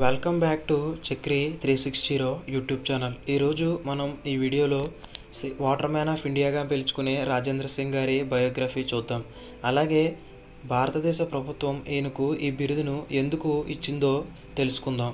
welcome back to Chakri three six zero YouTube channel ఈరోజు మనం ఈ వీడియోలో సి- వాటర్ మ్యాన్ ఆఫ్ ఇండియాగా పిలుచుకునే రాజేంద్ర సింగ్ గారి బయోగ్రఫీ చూద్దాం అలాగే భారతదేశ ప్రభుత్వం ఈయనకు ఈ బిరుదును ఎందుకు ఇచ్చిందో తెలుసుకుందాం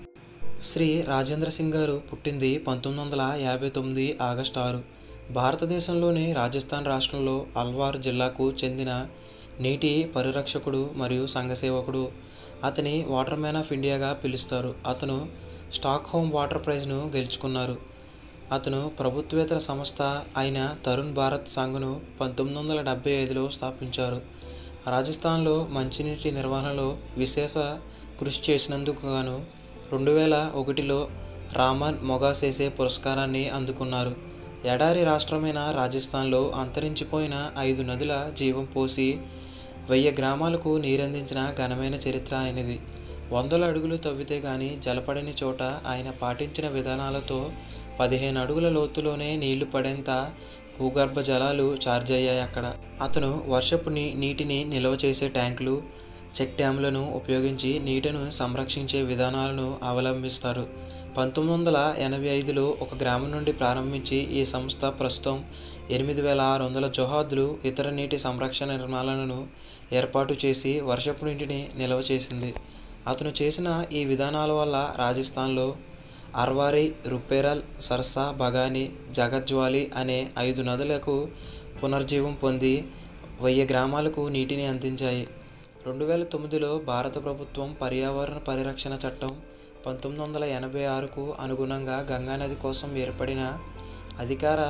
శ్రీ రాజేంద్ర సింగ్ గారు పుట్టింది పంతొమ్మిది వందల యాభై తొమ్మిది ఆగస్టు ఆరు భారతదేశంలోని రాజస్థాన్ రాష్ట్రంలో అల్వార్ జిల్లాకు చెందిన నీటి పరిరక్షకుడు మరియు సంఘసేవకుడు అతని వాటర్ మ్యాన్ ఆఫ్ ఇండియాగా పిలుస్తారు అతను స్టాక్ హోమ్ వాటర్ ప్రైజ్ను గెలుచుకున్నారు అతను ప్రభుత్వేతర సంస్థ అయిన తరుణ్ భారత్ సంఘ్ను పంతొమ్మిది వందల డెబ్బై ఐదులో స్థాపించారు రాజస్థాన్లో మంచినీటి నిర్వహణలో విశేష కృషి చేసినందుకు గాను రెండు వేల ఒకటిలో రామన్ మొగాసేసే పురస్కారాన్ని అందుకున్నారు ఎడారి రాష్ట్రమైన రాజస్థాన్లో అంతరించిపోయిన ఐదు నదుల జీవం పోసి వెయ్యి గ్రామాలకు నీరందించిన ఘనమైన చరిత్ర ఆయనది వందల అడుగులు తవ్వితే గాని జలపడని చోట ఆయన పాటించిన విధానాలతో పదిహేను అడుగుల లోతులోనే నీళ్లు పడేంత భూగర్భ జలాలు చార్జ్ అయ్యాయి అక్కడ అతను వర్షపు నీ నీటిని నిల్వ చేసే ట్యాంకులు చెక్ డ్యాములను ఉపయోగించి నీటిని సంరక్షించే విధానాలను అవలంబిస్తారు పంతొమ్మిది వందల ఎనభై ఐదులో ఒక గ్రామం నుండి ప్రారంభించి ఈ సంస్థ ప్రస్తుతం ఎనిమిది వేల ఆరు వందల జొహాదులు ఇతర నీటి సంరక్షణ నిర్మాణాలను ఏర్పాటు చేసి వర్షపు నీటిని నిల్వ చేసింది అతను చేసిన ఈ విధానాల వల్ల రాజస్థాన్లో అర్వారి రుపేరల్ సర్సా బగాని జగజ్వాలి అనే ఐదు నదులకు పునర్జీవం పొంది వెయ్యి గ్రామాలకు నీటిని అందించాయి రెండు వేల తొమ్మిదిలో భారత ప్రభుత్వం పర్యావరణ పరిరక్షణ చట్టం పంతొమ్మిది వందల ఎనభై ఆరుకు అనుగుణంగా గంగానది కోసం ఏర్పడిన అధికార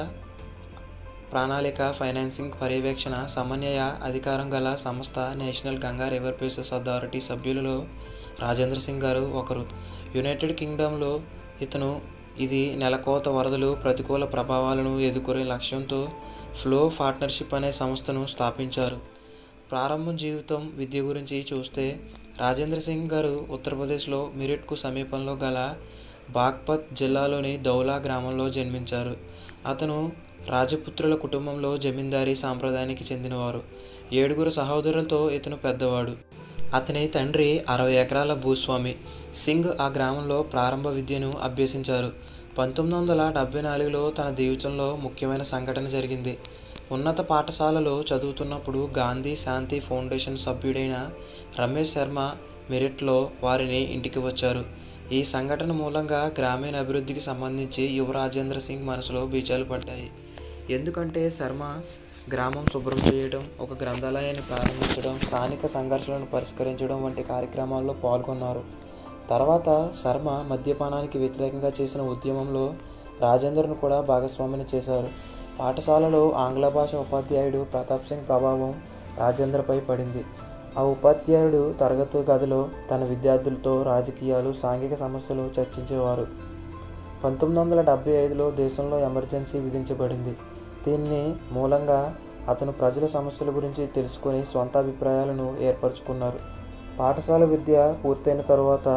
ప్రణాళిక ఫైనాన్సింగ్ పర్యవేక్షణ సమన్వయ అధికారం గల సంస్థ national Ganga river basins authority సభ్యులలో రాజేంద్ర సింగ్ గారు ఒకరు యునైటెడ్ కింగ్డమ్లో ఇతను ఇది నెలకోత వరదలు ప్రతికూల ప్రభావాలను ఎదుర్కొనే లక్ష్యంతో ఫ్లో పార్ట్నర్షిప్ అనే సంస్థను స్థాపించారు ప్రారంభం జీవితం విద్య గురించి చూస్తే రాజేంద్ర సింగ్ గారు ఉత్తరప్రదేశ్లో మిరిట్కు సమీపంలో గల బాగ్పత్ జిల్లాలోని దౌలా గ్రామంలో జన్మించారు అతను రాజపుత్రుల కుటుంబంలో జమీందారీ సాంప్రదాయానికి చెందినవారు ఏడుగురు సహోదరులతో ఇతను పెద్దవాడు అతని తండ్రి అరవై ఎకరాల భూస్వామి సింగ్ ఆ గ్రామంలో ప్రారంభ విద్యను అభ్యసించారు పంతొమ్మిది వందల డెబ్బై నాలుగులో తన జీవితంలో ముఖ్యమైన సంఘటన జరిగింది ఉన్నత పాఠశాలలో చదువుతున్నప్పుడు గాంధీ శాంతి ఫౌండేషన్ సభ్యుడైన రమేష్ శర్మ మెరిట్లో వారిని ఇంటికి వచ్చారు ఈ సంఘటన మూలంగా గ్రామీణ అభివృద్ధికి సంబంధించి యువ రాజేంద్ర సింగ్ మనసులో బీజాలు పడ్డాయి ఎందుకంటే శర్మ గ్రామం శుభ్రం చేయడం ఒక గ్రంథాలయాన్ని ప్రారంభించడం స్థానిక సంఘర్షణలను పరిష్కరించడం వంటి కార్యక్రమాల్లో పాల్గొన్నారు తర్వాత శర్మ మద్యపానానికి వ్యతిరేకంగా చేసిన ఉద్యమంలో రాజేంద్రను కూడా భాగస్వామిని చేశారు పాఠశాలలో ఆంగ్ల భాష ఉపాధ్యాయుడు ప్రతాప్ సింగ్ ప్రభావం రాజేంద్రపై పడింది ఆ ఉపాధ్యాయుడు తరగతి గదిలో తన విద్యార్థులతో రాజకీయాలు సాంఘిక సమస్యలు చర్చించేవారు పంతొమ్మిది వందల డెబ్బై ఐదులో దేశంలో ఎమర్జెన్సీ విధించబడింది దీన్ని మూలంగా అతను ప్రజల సమస్యల గురించి తెలుసుకొని స్వంత అభిప్రాయాలను ఏర్పరచుకున్నారు పాఠశాల విద్య పూర్తయిన తరువాత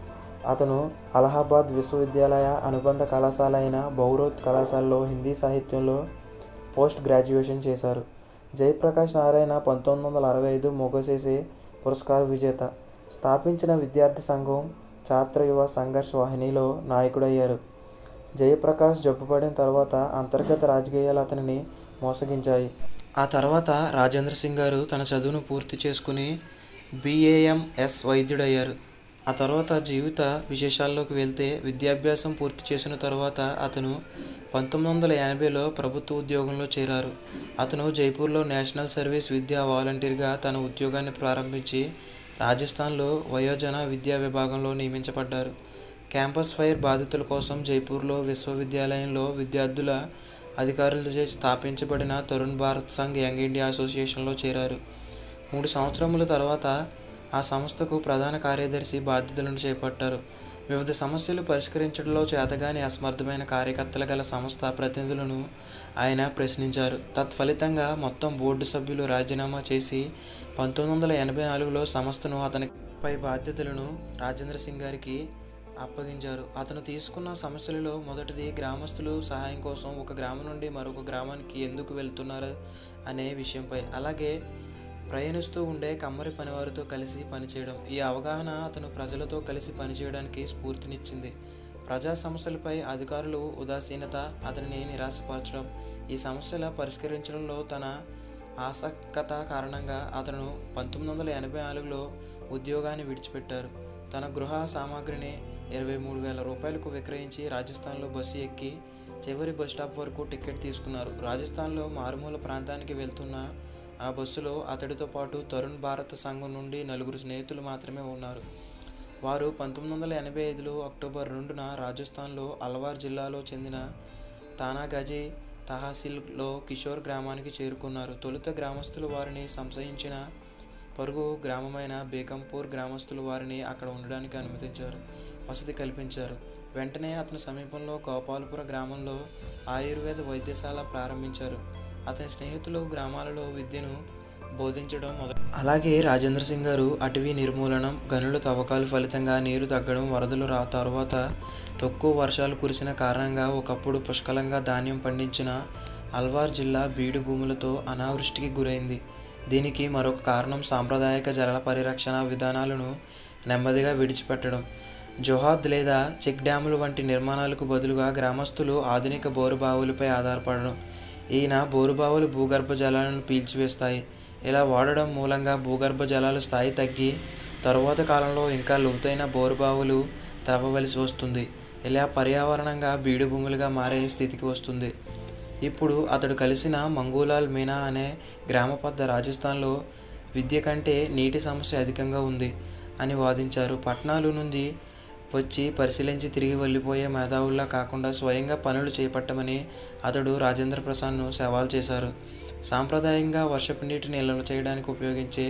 అతను అలహాబాద్ విశ్వవిద్యాలయ అనుబంధ కళాశాల అయిన బౌరోత్ కళాశాలలో హిందీ సాహిత్యంలో పోస్ట్ గ్రాడ్యుయేషన్ చేశారు జయప్రకాష్ నారాయణ పంతొమ్మిది వందల అరవై ఐదు మొగసేసే పురస్కార విజేత స్థాపించిన విద్యార్థి సంఘం ఛాత్ర యువ సంఘర్ష్ వాహినిలో నాయకుడయ్యారు జయప్రకాష్ జబ్బుపడిన తర్వాత అంతర్గత రాజకీయాలు అతనిని మోసగించాయి ఆ తర్వాత రాజేంద్ర సింగ్ గారు తన చదువును పూర్తి చేసుకుని బీఏఎంఎస్ వైద్యుడయ్యారు ఆ తర్వాత జీవిత విశేషాల్లోకి వెళ్తే విద్యాభ్యాసం పూర్తి చేసిన తర్వాత అతను పంతొమ్మిది వందల ఎనభైలో ప్రభుత్వ ఉద్యోగంలో చేరారు అతను జైపూర్లో నేషనల్ సర్వీస్ విద్యా వాలంటీర్గా తన ఉద్యోగాన్ని ప్రారంభించి రాజస్థాన్లో వయోజన విద్యా విభాగంలో నియమించబడ్డారు క్యాంపస్ ఫైర్ బాధితుల కోసం జైపూర్లో విశ్వవిద్యాలయంలో విద్యార్థుల అధికారులచే స్థాపించబడిన తరుణ్ భారత్ సంఘ్ యంగ్ ఇండియా అసోసియేషన్లో చేరారు మూడు సంవత్సరముల తర్వాత ఆ సంస్థకు ప్రధాన కార్యదర్శి బాధ్యతలను చేపట్టారు వివిధ సమస్యలు పరిష్కరించడంలో చేతగాని అసమర్థమైన కార్యకర్తలు గల సంస్థ ప్రతినిధులను ఆయన ప్రశ్నించారు తత్ఫలితంగా మొత్తం బోర్డు సభ్యులు రాజీనామా చేసి పంతొమ్మిది వందల ఎనభై నాలుగులో సంస్థను అతనిపై బాధ్యతలను రాజేంద్ర సింగ్ గారికి అప్పగించారు అతను తీసుకున్న సమస్యలలో మొదటిది గ్రామస్తులు సహాయం కోసం ఒక గ్రామం నుండి మరొక గ్రామానికి ఎందుకు వెళ్తున్నారు అనే విషయంపై అలాగే ప్రయాణిస్తూ ఉండే కమ్మరి పనివారితో కలిసి పనిచేయడం ఈ అవగాహన అతను ప్రజలతో కలిసి పనిచేయడానికి స్ఫూర్తినిచ్చింది ప్రజా సమస్యలపై అధికారులు ఉదాసీనత అతనిని నిరాశపరచడం ఈ సమస్యల పరిష్కరించడంలో తన ఆసక్తత కారణంగా అతను పంతొమ్మిది వందల ఎనభై నాలుగులో ఉద్యోగాన్ని విడిచిపెట్టారు తన గృహ సామాగ్రిని ఇరవై మూడు వేల రూపాయలకు విక్రయించి రాజస్థాన్లో బస్సు ఎక్కి చివరి బస్ స్టాప్ వరకు టికెట్ తీసుకున్నారు రాజస్థాన్లో మారుమూల ప్రాంతానికి వెళ్తున్న ఆ బస్సులో అతడితో పాటు తరుణ్ భారత్ సంఘం నుండి నలుగురు స్నేహితులు మాత్రమే ఉన్నారు వారు పంతొమ్మిది వందల ఎనభై ఐదులో అక్టోబర్ రెండున రాజస్థాన్లో అల్వార్ జిల్లాలో చెందిన తానాగజీ తహసీల్లో కిషోర్ గ్రామానికి చేరుకున్నారు తొలుత గ్రామస్తులు వారిని సంశయించిన పొరుగు గ్రామమైన బేకంపూర్ గ్రామస్తులు వారిని అక్కడ ఉండడానికి అనుమతించారు వసతి కల్పించారు వెంటనే అతని సమీపంలో గోపాలపుర గ్రామంలో ఆయుర్వేద వైద్యశాల ప్రారంభించారు అతని స్నేహితులు గ్రామాలలో విద్యను బోధించడం మొదలు అలాగే రాజేంద్ర సింగ్ గారు అటవీ నిర్మూలనం గనుల తవ్వకాలు ఫలితంగా నీరు తగ్గడం వరదలు రా తర్వాత తక్కువ వర్షాలు కురిసిన కారణంగా ఒకప్పుడు పుష్కలంగా ధాన్యం పండించిన అల్వార్ జిల్లా బీడు భూములతో అనావృష్టికి గురైంది దీనికి మరొక కారణం సాంప్రదాయక జల పరిరక్షణ విధానాలను నెమ్మదిగా విడిచిపెట్టడం జొహాద్ లేదా చెక్ డ్యాములు వంటి నిర్మాణాలకు బదులుగా గ్రామస్తులు ఆధునిక బోరుబావులపై ఆధారపడడం ఈయన బోరుబావులు భూగర్భ జలాలను పీల్చివేస్తాయి ఇలా వాడడం మూలంగా భూగర్భ జలాల స్థాయి తగ్గి తరువాత కాలంలో ఇంకా లోతైన బోరుబావులు త్రవ్వవలసి వస్తుంది ఇలా పర్యావరణంగా బీడు భూములుగా మారే స్థితికి వస్తుంది ఇప్పుడు అతడు కలిసిన మంగూలాల్ మీనా అనే గ్రామ పెద్ద రాజస్థాన్లో విద్య కంటే నీటి సమస్య అధికంగా ఉంది అని వాదించారు పట్టణాల నుండి వచ్చి పరిశీలించి తిరిగి వెళ్ళిపోయే మేధావుల్లా కాకుండా స్వయంగా పనులు చేపట్టమని అతడు రాజేంద్ర ప్రసాద్ను సవాల్ చేశారు సాంప్రదాయంగా వర్షపు నీటిని నిల్వ చేయడానికి ఉపయోగించే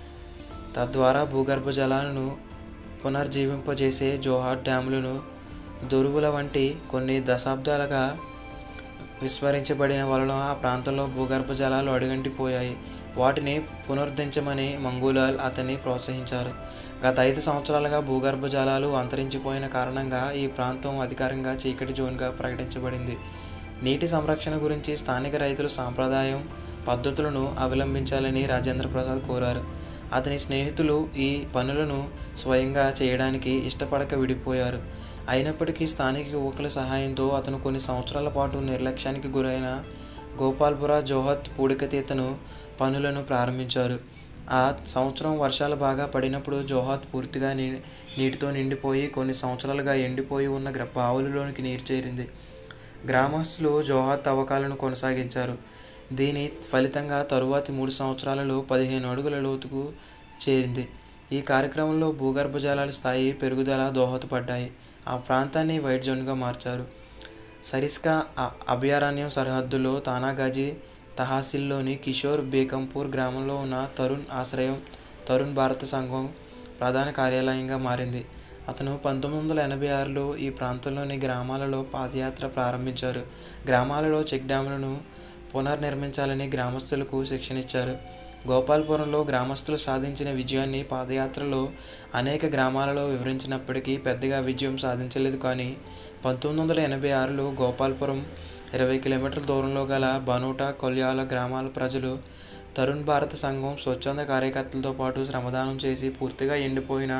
తద్వారా భూగర్భ జలాలను పునర్జీవింపజేసే జోహార్ డ్యాములను దొరువుల వంటి కొన్ని దశాబ్దాలుగా విస్మరించబడిన వలన ఆ ప్రాంతంలో భూగర్భ జలాలు అడుగంటిపోయాయి వాటిని పునరుద్ధరించమని మంగూలాల్ అతన్ని ప్రోత్సహించారు గత ఐదు సంవత్సరాలుగా భూగర్భ జలాలు అంతరించిపోయిన కారణంగా ఈ ప్రాంతం అధికారికంగా చీకటి జోన్గా ప్రకటించబడింది నీటి సంరక్షణ గురించి స్థానిక రైతులు సాంప్రదాయం పద్ధతులను అవలంబించాలని రాజేంద్ర ప్రసాద్ కోరారు అతని స్నేహితులు ఈ పనులను స్వయంగా చేయడానికి ఇష్టపడక విడిపోయారు అయినప్పటికీ స్థానిక యువకుల సహాయంతో అతను కొన్ని సంవత్సరాల పాటు నిర్లక్ష్యానికి గురైన గోపాల్పుర జోహత్ పూడికతీతను పనులను ప్రారంభించారు ఆ సంవత్సరం వర్షాలు బాగా పడినప్పుడు జోహాత్ పూర్తిగా నీ నీటితో నిండిపోయి కొన్ని సంవత్సరాలుగా ఎండిపోయి ఉన్న గ్ర బావులలోనికి నీరు చేరింది గ్రామస్తులు జోహాత్ తవ్వకాలను కొనసాగించారు దీని ఫలితంగా తరువాతి మూడు సంవత్సరాలలో పదిహేను అడుగుల లోతుకు చేరింది ఈ కార్యక్రమంలో భూగర్భ జలాల స్థాయి పెరుగుదల దోహదపడ్డాయి ఆ ప్రాంతాన్ని వైట్ జోన్గా మార్చారు సరిస్కా అ- అభయారణ్యం సరిహద్దులో తానాగాజీ తహసీల్లోని కిషోర్ బేకంపూర్ గ్రామంలో ఉన్న తరుణ్ ఆశ్రయం తరుణ్ భారత సంఘం ప్రధాన కార్యాలయంగా మారింది అతను పంతొమ్మిది వందల ఎనభై ఆరులో ఈ ప్రాంతంలోని గ్రామాలలో పాదయాత్ర ప్రారంభించారు గ్రామాలలో చెక్ డ్యాములను పునర్నిర్మించాలని గ్రామస్తులకు శిక్షణ ఇచ్చారు గోపాల్పురంలో గ్రామస్తులు సాధించిన విజయాన్ని పాదయాత్రలో అనేక గ్రామాలలో వివరించినప్పటికీ పెద్దగా విజయం సాధించలేదు కానీ పంతొమ్మిది వందల ఎనభై ఆరులో గోపాల్పురం ఇరవై కిలోమీటర్ల దూరంలో గల బనూటా కొల్యాల గ్రామాల ప్రజలు తరుణ్ భారత సంఘం స్వచ్ఛంద కార్యకర్తలతో పాటు శ్రమదానం చేసి పూర్తిగా ఎండిపోయిన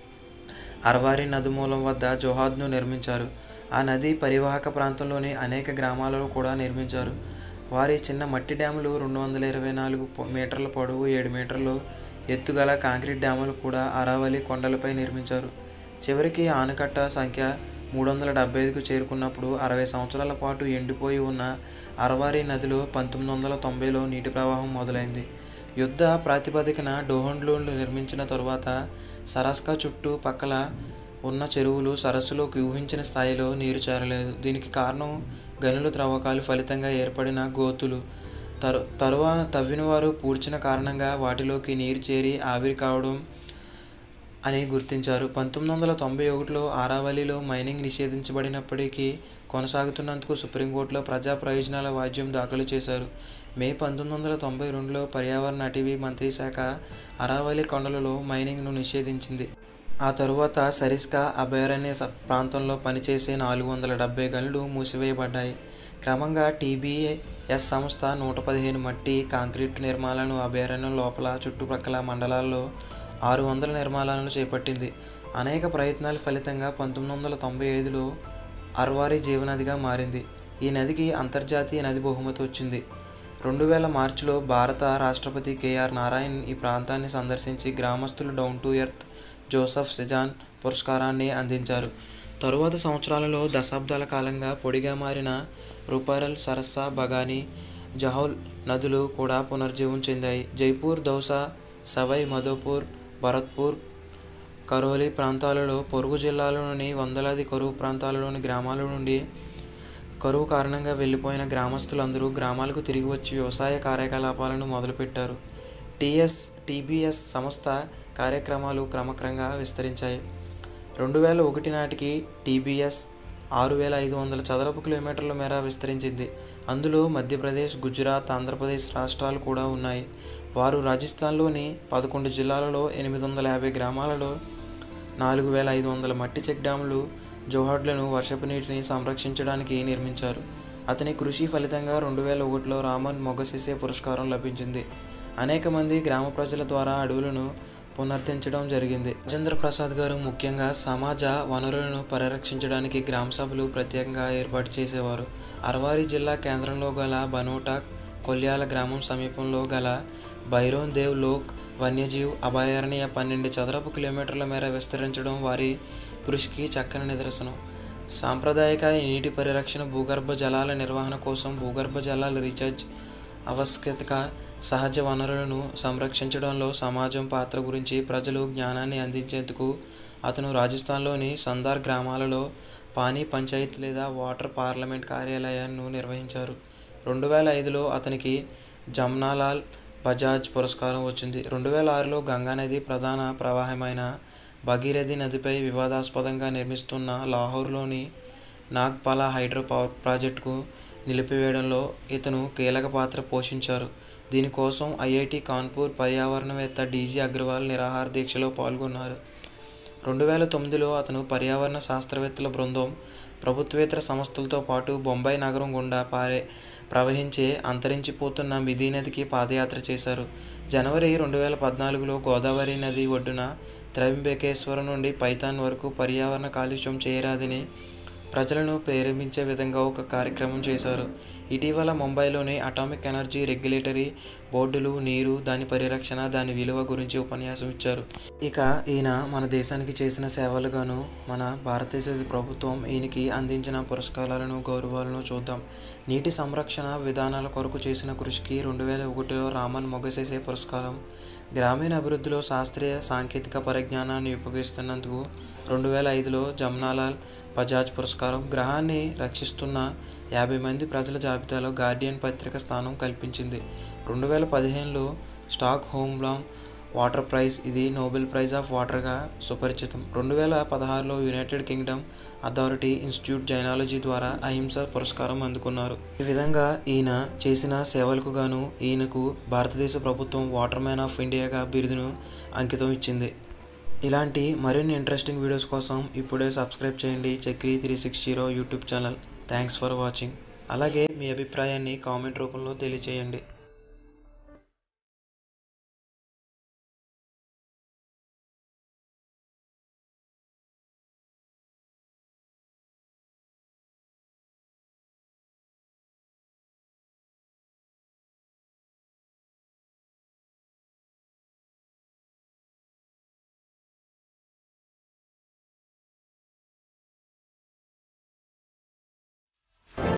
అరవారి నది మూలం వద్ద జోహాద్ను నిర్మించారు ఆ నది పరివాహక ప్రాంతంలోని అనేక గ్రామాలలో కూడా నిర్మించారు వారి చిన్న మట్టి డ్యాములు రెండు వందల ఇరవై నాలుగు పొ- మీటర్ల పొడవు ఏడు మీటర్లు ఎత్తుగల కాంక్రీట్ డ్యాములు కూడా అరావలి కొండలపై నిర్మించారు చివరికి ఆనకట్ట సంఖ్య మూడు వందల డెబ్బై ఐదుకు చేరుకున్నప్పుడు అరవై సంవత్సరాల పాటు ఎండిపోయి ఉన్న అరవారి నదిలో పంతొమ్మిది వందల తొంభైలో నీటి ప్రవాహం మొదలైంది యుద్ధ ప్రాతిపదికన డోహండ్లూన్లు నిర్మించిన తరువాత సరస్కా చుట్టూ పక్కల ఉన్న చెరువులు సరస్సులోకి ఊహించిన స్థాయిలో నీరు చేరలేదు దీనికి కారణం గనుల త్రవ్వకాలు ఫలితంగా ఏర్పడిన గోతులు తరు తరువా తవ్విన వారు పూడ్చిన కారణంగా వాటిలోకి నీరు చేరి ఆవిరి కావడం అని గుర్తించారు పంతొమ్మిది వందల తొంభై ఒకటిలో ఆరావళిలో మైనింగ్ నిషేధించబడినప్పటికీ కొనసాగుతున్నందుకు సుప్రీంకోర్టులో ప్రజా ప్రయోజనాల వాద్యం దాఖలు చేశారు మే పంతొమ్మిది వందల తొంభై రెండులో పర్యావరణ అటవీ మంత్రి శాఖ అరావళి కొండలలో మైనింగ్ను నిషేధించింది ఆ తరువాత సరిస్కా అభయారణ్య స- ప్రాంతంలో పనిచేసే నాలుగు వందల డెబ్బై గనులు మూసివేయబడ్డాయి క్రమంగా టీబీఏ ఎస్ సంస్థ నూట పదిహేను మట్టి కాంక్రీటు నిర్మాణాలను అభయారణ్యం లోపల చుట్టుప్రక్కల మండలాల్లో ఆరు వందల నిర్మాణాలను చేపట్టింది అనేక ప్రయత్నాల ఫలితంగా పంతొమ్మిది వందల తొంభై ఐదులో అర్వారి జీవనదిగా మారింది ఈ నదికి అంతర్జాతీయ నది బహుమతి వచ్చింది రెండు వేల మార్చిలో భారత రాష్ట్రపతి కేఆర్ నారాయణ్ ఈ ప్రాంతాన్ని సందర్శించి గ్రామస్తులు down to earth Joseph C John పురస్కారాన్ని అందించారు తరువాత సంవత్సరాలలో దశాబ్దాల కాలంగా పొడిగా మారిన రూపారల్ సరస్సా బగాని జహౌల్ నదులు కూడా పునర్జీవం చెందాయి జైపూర్ దౌసా సవై మధోపూర్ భరత్పూర్ కరోలి ప్రాంతాలలో పొరుగు జిల్లాలలోని వందలాది కరువు ప్రాంతాలలోని గ్రామాల నుండి కరువు కారణంగా వెళ్ళిపోయిన గ్రామస్తులందరూ గ్రామాలకు తిరిగి వచ్చి వ్యవసాయ కార్యకలాపాలను మొదలుపెట్టారు టిఎస్ టీబీఎస్ సంస్థ కార్యక్రమాలు క్రమక్రమంగా విస్తరించాయి రెండు వేల ఒకటి నాటికి టీబీఎస్ ఆరు వేల ఐదు వందల చదరపు కిలోమీటర్ల మేర విస్తరించింది అందులో మధ్యప్రదేశ్ గుజరాత్ ఆంధ్రప్రదేశ్ రాష్ట్రాలు కూడా ఉన్నాయి వారు రాజస్థాన్లోని పదకొండు జిల్లాలలో ఎనిమిది వందల యాభై గ్రామాలలో నాలుగు వేల ఐదు వందల మట్టి చెక్ డ్యాములు జోహార్లను వర్షపు నీటిని సంరక్షించడానికి నిర్మించారు అతని కృషి ఫలితంగా రెండు వేల ఒకటిలో రామన్ మొగసిసే పురస్కారం లభించింది అనేక మంది గ్రామ ప్రజల ద్వారా అడవులను పునరుద్ధరించడం జరిగింది రాజేంద్ర ప్రసాద్ గారు ముఖ్యంగా సమాజ వనరులను పరిరక్షించడానికి గ్రామ సభలు ప్రత్యేకంగా ఏర్పాటు చేసేవారు అరవారి జిల్లా కేంద్రంలో గల బనోటా కొల్యాల గ్రామం సమీపంలో గల బైరోన్ దేవ్ లోక్ వన్యజీవ్ అభయారణ్య పన్నెండు చదరపు కిలోమీటర్ల మేర విస్తరించడం వారి కృషికి చక్కని నిదర్శనం సాంప్రదాయక నీటి పరిరక్షణ భూగర్భ జలాల నిర్వహణ కోసం భూగర్భ జలాల రీఛార్జ్ ఆవశ్యకత సహజ వనరులను సంరక్షించడంలో సమాజం పాత్ర గురించి ప్రజలు జ్ఞానాన్ని అందించేందుకు అతను రాజస్థాన్లోని సందార్ గ్రామాలలో పానీ పంచాయత్ లేదా వాటర్ పార్లమెంట్ కార్యాలయాన్ని నిర్వహించారు రెండు వేల ఐదులో అతనికి జమ్నాలాల్ బజాజ్ పురస్కారం వచ్చింది రెండు వేల ఆరులో గంగానది ప్రధాన ప్రవాహమైన భగీరథి నదిపై వివాదాస్పదంగా నిర్మిస్తున్న లాహోర్లోని నాగ్పాలా హైడ్రో పవర్ ప్రాజెక్టుకు నిలిపివేయడంలో ఇతను కీలక పాత్ర పోషించారు దీనికోసం ఐఐటి కాన్పూర్ పర్యావరణవేత్త డీజీ అగ్రవాల్ నిరాహార దీక్షలో పాల్గొన్నారు రెండు వేల తొమ్మిదిలో అతను పర్యావరణ శాస్త్రవేత్తల బృందం ప్రభుత్వేతర సంస్థలతో పాటు బొంబాయి నగరం గుండా పారే ప్రవహించే అంతరించిపోతున్న మిథి నదికి పాదయాత్ర చేశారు జనవరి రెండు వేల పద్నాలుగులో గోదావరి నది ఒడ్డున త్రయంబకేశ్వరం నుండి పైథాన్ వరకు పర్యావరణ కాలుష్యం చేయరాదని ప్రజలను ప్రేరేపించే విధంగా ఒక కార్యక్రమం చేశారు ఇటీవల ముంబైలోని అటామిక్ ఎనర్జీ రెగ్యులేటరీ బోర్డులు నీరు దాని పరిరక్షణ దాని విలువ గురించి ఉపన్యాసం ఇచ్చారు ఇక ఈయన మన దేశానికి చేసిన సేవలుగాను మన భారతదేశ ప్రభుత్వం ఈయనకి అందించిన పురస్కారాలను గౌరవాలను చూద్దాం నీటి సంరక్షణ విధానాల కొరకు చేసిన కృషికి రెండు వేల ఒకటిలో రామన్ మొగసేసే పురస్కారం గ్రామీణ అభివృద్ధిలో శాస్త్రీయ సాంకేతిక పరిజ్ఞానాన్ని ఉపయోగిస్తున్నందుకు రెండు వేల ఐదులో జమ్నాలాల్ బజాజ్ పురస్కారం గ్రహాన్ని రక్షిస్తున్న యాభై మంది ప్రజల జాబితాలో గార్డియన్ పత్రిక స్థానం కల్పించింది రెండు వేల పదిహేనులో స్టాక్ హోమ్లామ్ వాటర్ ప్రైజ్ ఇది నోబెల్ ప్రైజ్ ఆఫ్ వాటర్గా సుపరిచితం రెండు వేల పదహారులో United Kingdom authority institute Jainology ద్వారా అహింస పురస్కారం అందుకున్నారు ఈ విధంగా ఈయన చేసిన సేవలకు గాను ఈయనకు భారతదేశ ప్రభుత్వం వాటర్ మ్యాన్ ఆఫ్ ఇండియాగా బిరుదును అంకితం ఇచ్చింది ఇలాంటి మరిన్ని ఇంట్రెస్టింగ్ వీడియోస్ కోసం ఇప్పుడే సబ్స్క్రైబ్ చేయండి Chakri three six zero YouTube channel thanks for watching అలాగే మీ అభిప్రాయాన్ని కామెంట్ రూపంలో తెలియచేయండి